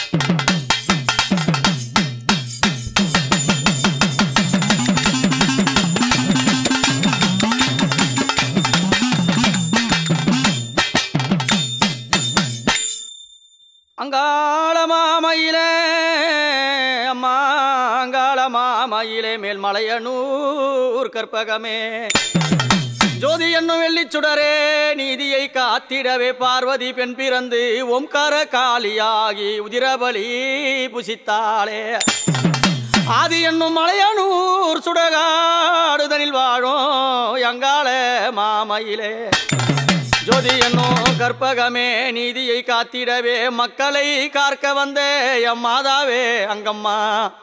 அங்காள மாமையிலே அம்மா அங்காள மாமையிலே மேல்மலையனூர் கற்பகமே ஜோதி என்னும் வெள்ளிச் சுடரே நீதியை காத்திடவே பார்வதி பெண் பிறந்து ஓம்கார காளியாகி உதிரபலி புசித்தாளே ஆதி என்னும் மலையனூர் சுடகாடுதனில் வாழும் அங்காள மாமையிலே ஜோதி என்னும் கற்பகமே நீதியை காத்திடவே மக்களை கார்க்க வந்த எம் மாதாவே அங்கம்மா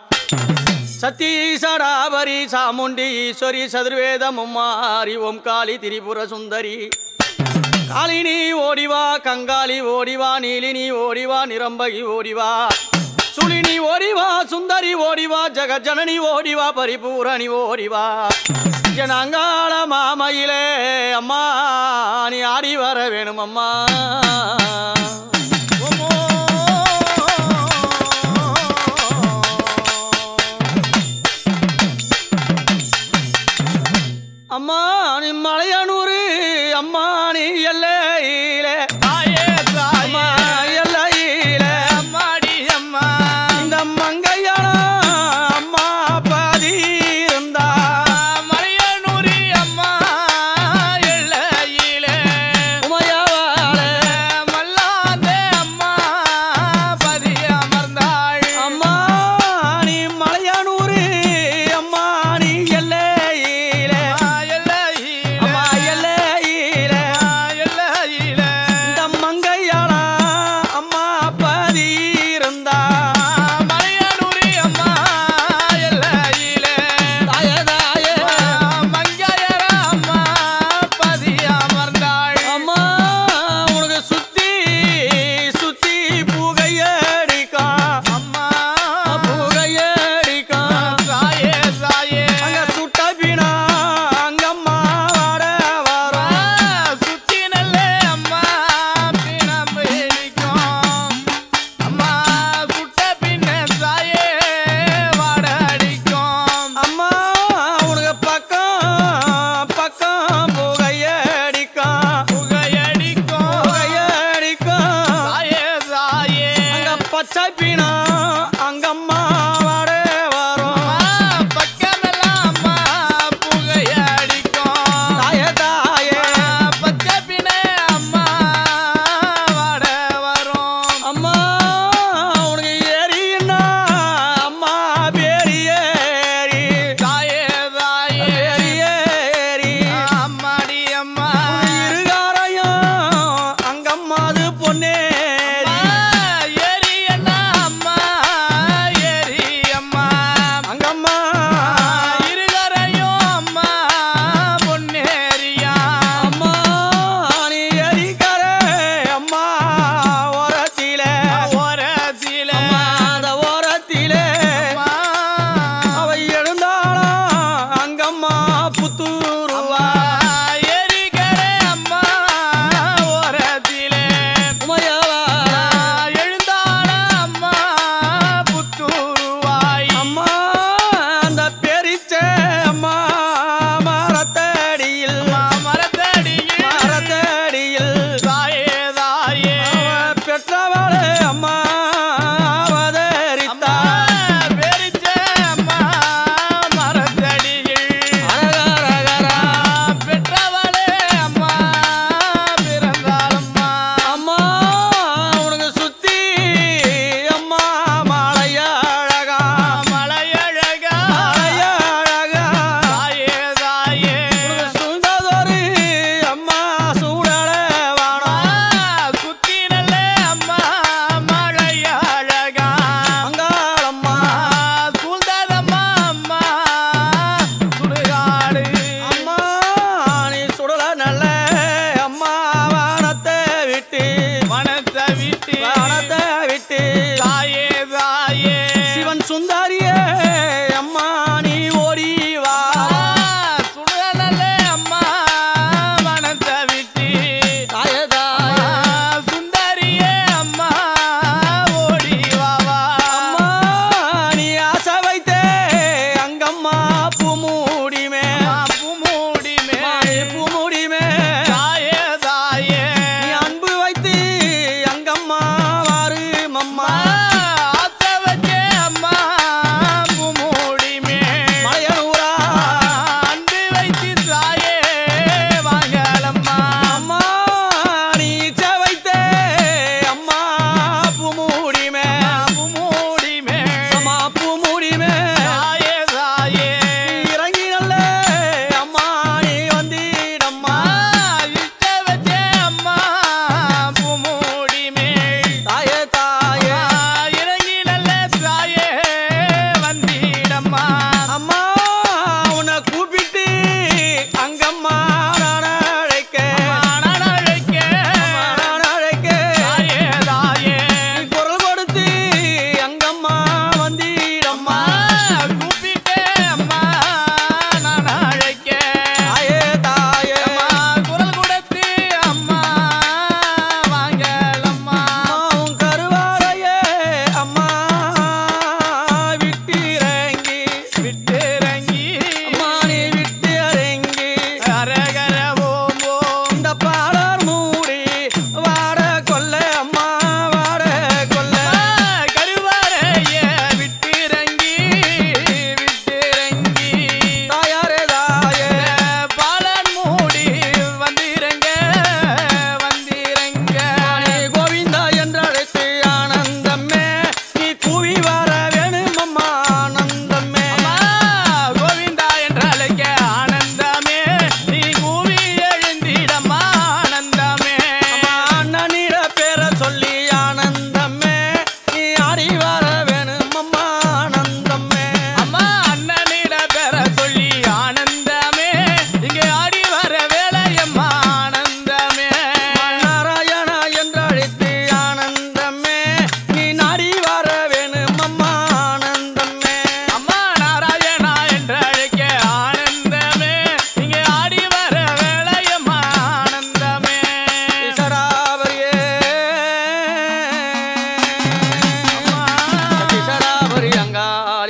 சத்தீசடாபரி சாமுண்டி ஈஸ்வரி சதுர்வேதமும் மாறி ஓம் காளி திரிபுர சுந்தரி காளினி ஓடிவா கங்காளி ஓடிவா நீலினி ஓடிவா நிரம்பகி ஓடிவா சுளினி ஓடிவா சுந்தரி ஓடிவா ஜெகஜனனி ஓடிவா பரிபூரணி ஓடிவா என் அங்காள மாமையிலே அம்மா நீ ஆடி வர வேணும் அம்மா அம்மா நீ மலையனூரு அம்மா நீ எல்லையிலே அம்மா எல்லையிலே இந்த மங்கையான அம்மா பாதி இருந்தா உமையாவாளே அம்மா நீ மலையனூரு அம்மா நீ எல்லையிலே அம்மா எல்லையிலே இந்த மங்கையான அம்மா பாதி இருந்தா தாயே தாயே அம்மா உனக்கு சுத்தி சுத்தி புகையடிக்கா புகையடிக்கா அங்க சுட்ட பினா அங்கம்மா வர வரோம் அம்மா உனக்கு பக்கம் பக்கம் புகையடிக்கா புகையடிக்கா அங்க பச்சை பினா அங்கம்மா வர வரோம் தாயே தாயே அம்மா உனக்கு ஏறினா அம்மா பேரி ஏறி பேரி ஏறி அம்மாடி அம்மா இருகாரையும் அங்கம்மாது பொன்னேரி ஏறி என்ன அம்மா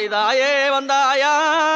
காளி தாயே வந்தாயா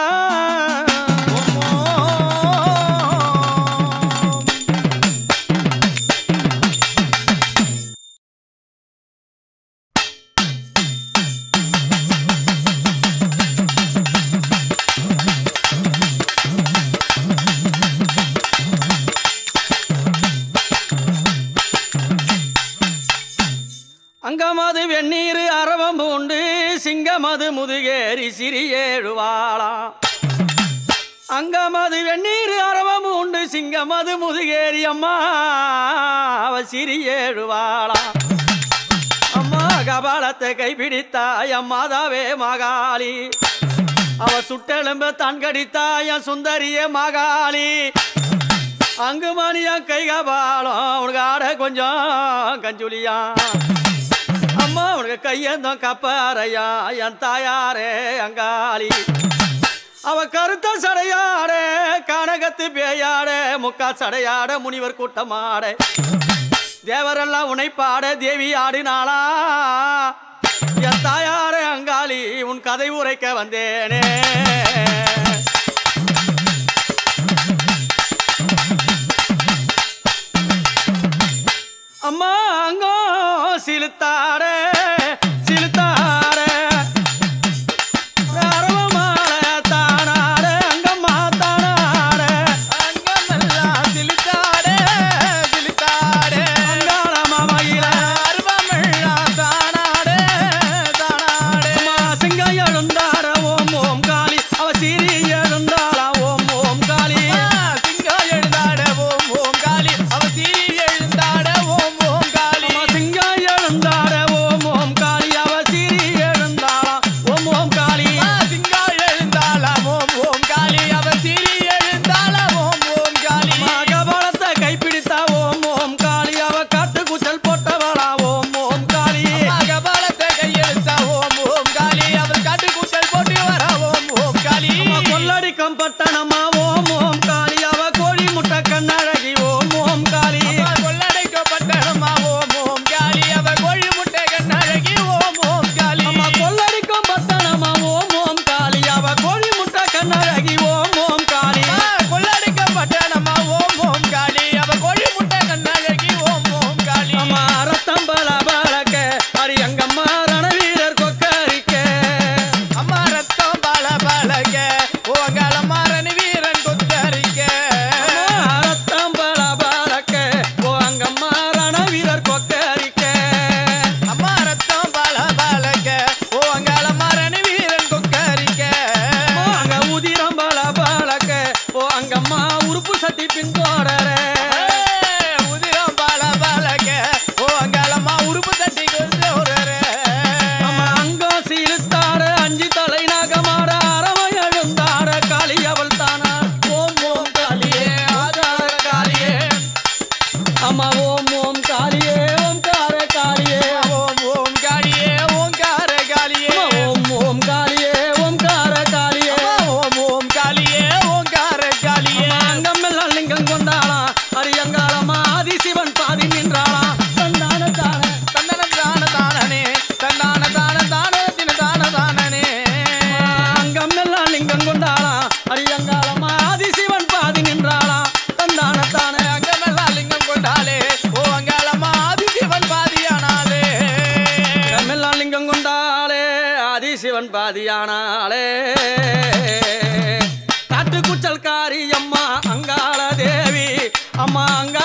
அங்கமது வெந்நீர் அரவம் பூண்டு சிங்கமது முதுகேறி சிறியேழுவாளா அங்கமது வெந்நீர் அரவம் உண்டு சிங்கமது முதுகேறி அம்மா அவ சிறியேழுவாளா அம்மா கபாலத்தை கைப்பிடித்தாய் அம்மாதாவே மகாளி அவ சுட்டெலும்ப தான் கடித்தாய் என் சுந்தரிய மகாளி அங்கு மணியா கை கபாலம் உனக்கு ஆட கொஞ்சம் கஞ்சுலியா அம்மா உனக்கு கையந்தம் கப்பாரையா என் தாயாரே அங்காளி அவ கருத்த சடையாட கனகத்து பேயாட முக்கா சடையாட முனிவர் கூட்டமாட தேவரெல்லாம் உன்னை பாட தேவி ஆடினாளா என் தாயாரே அங்காளி உன் கதை உரைக்க வந்தேனே அம்மா அங்கோ சிலுத்தாட சிலுத்தாட அரவமாட தானாட அங்கம்மா தானாட அங்கமெல்லாம் சிலித்தாடே, சிலித்தாடே. அங்காள மாமயில அருவமெல்லாம் தானாடே, தானாடே. அம்மா சிங்கம் எழுந்தாட ஓம் ஓம் காளி அவ சிறி எழுந்தாளா ஓம் ஓம் காளி அம்மா, சிங்கம் எழுந்தாட ஓம் ஓம் காளி. அவ சீறி எழுந்தாட ஓம் ஓம் காளி. அம்மா சிங்கம் எழுந்தாட ஓம் ஓம் காளி அவ சிறி எழுந்தாளா ஓம் ஓம் காளி அம்மா, சிங்கம் எழுந்தாளா ஓம் ஓம் காளி. அவ சீறி எழுந்தாளா ஓம் ஓம் காளி. மகபலத்தை கைப்பிடித்தா ஓம் ஓம் காளி அவ காட்டு குச்சல் போட்டவளா ஓம் ஓம் காளி மகபாலத்தை கையெழுத்தா ஓம் ஓம் காளி. அவர் காட்டுக்கூட்டல் போட்டு வரா ஓம் ஓம் காளி. அம்மா கொள்ளடிக்கம் பட்டணமா ஓம் ஓம் காளி அவ கோழி முட்டை கண்ணழகி ஓம் ஓம் காளி அம்மா, கொள்ளடைக்கப்பட்டனம்மா ஓம் ஓம் காளி. அவ கோழி முட்டை கண்ணழகி ஓம் ஓம் காளி. அம்மா கொள்ளடிக்கம் பட்டணமா ஓம் ஓம் காளி அவ கோழி முட்டை கண்ணழகி ஓம் ஓம் காளி அம்மா, கொள்ளடைக்கப்பட்டனம்மா ஓம் ஓம் காளி. அவ கோழி முட்டை கண்ணழகி ஓம் ஓம் காளி. அம்மா ரத்தம் பல பழக்க அடி எங்கம்மா ரணவீரர் கொக்கரிக்க அம்மா, ரத்தம் பல பலக. ஓங்காலம்மா ரணவீரன் கொத்தரிக்க. அம்மா ரத்தம் பல பழக்க ஓ அங்கம்மா ரணவீரர் கொக்கரிக்க அம்மா, ரத்தம் பல பலக. ஓங்காலம்மா ரணவீரன் கொக்கரிக்க. அங்க உதிரம் பல பழக்க ஓ அங்கம்மா உறுப்பு சட்டி பின்தோடர ஏய், உதிரம் பல பலக. ஓங்காலம்மா உருப்பு தட்டி கொண்டோரே. அம்மா அங்கோ சீலுத்தாட அஞ்சு தலை நாகமாட அரவை எழுந்தாட காளி அவள் தானா ஓம் ஓம் காளியே ஆதார காளியே அம்மா ஓம் ஓம் காளியே ஓம்கார காளியே ஓம் ஓம் காளியே ஓங்கார காளியே அம்மா ஓம் ஓம் காளியே ஓம்கார காளியே ஓம் ஓம் காளியே ஓங்கார காளியே அம்மா அங்கமெல்லாம் லிங்கம் கொண்டாளாம் அரியங்காலம்மா ஆதிசிவன் பாதி நின்றாளாம் தந்தான தான தந்தன தான தானனே தந்தான தான தான தின தான தானனே அங்கமெல்லாம் லிங்கம் கொண்டாளாம் அரியங்காலம்மா ஆதிசிவன் பாதி நின்றாளாம் தந்தான தான அங்கமெல்லாம் லிங்கம் கொண்டாலே ஓ அங்காளம்மா ஆதிசிவன் பாதியானாலே அங்கமெல்லாம் லிங்கம் கொண்டாளே ஆதிசிவன் பாதியானாளே காட்டு குச்சல்காரி அம்மா அங்காள தேவி அம்மா அங்க